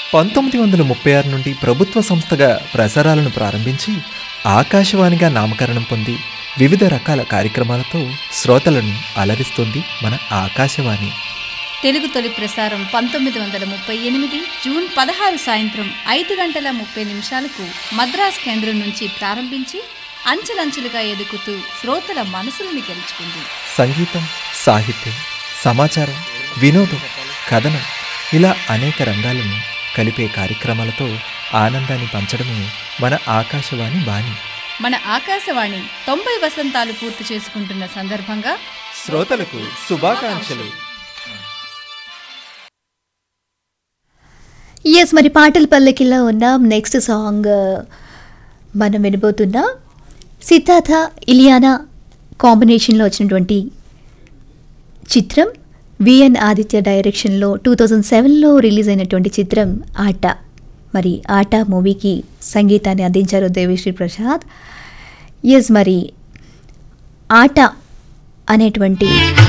పంతొమ్మిది వందల ముప్పై ఆరు నుండి ప్రభుత్వ సంస్థగా ప్రసారాలను ప్రారంభించి ఆకాశవాణిగా నామకరణం పొంది వివిధ రకాల కార్యక్రమాలతో శ్రోతలను అలరిస్తుంది మన ఆకాశవాణి తెలుగు తొలి ప్రసారం పంతొమ్మిది వందల ముప్పై ఎనిమిది జూన్ పదహారు సాయంత్రం ఐదు గంటల ముప్పై నిమిషాలకు మద్రాస్ కేంద్రం నుంచి ప్రారంభించి అంచెలంచెలుగా ఎదుగుతూ శ్రోతల మనసులను గెలుచుకుంది సంగీతం సాహిత్యం సమాచారం వినోదం కథనం ఇలా అనేక రంగాలను కలిపే కార్యక్రమాలతో ఆనందాన్ని పంచడమే మన ఆకాశవాణి బాణి మన ఆకాశవాణి తొంభై వసంతాలు పూర్తి చేసుకుంటున్న సందర్భంగా శ్రోతలకు శుభాకాంక్షలు ఎస్ మరి పాటల పల్లకిలో ఉన్న నెక్స్ట్ సాంగ్ మనం వినబోతున్నాం సిద్ధార్థ ఇలియానా కాంబినేషన్లో వచ్చినటువంటి చిత్రం విఎన్ ఆదిత్య డైరెక్షన్లో టూ థౌజండ్ సెవెన్లో రిలీజ్ అయినటువంటి చిత్రం ఆట మరి ఆట మూవీకి సంగీతాన్ని అందించారు దేవిశ్రీ ప్రసాద్ ఎస్ మరి ఆట అనేటువంటి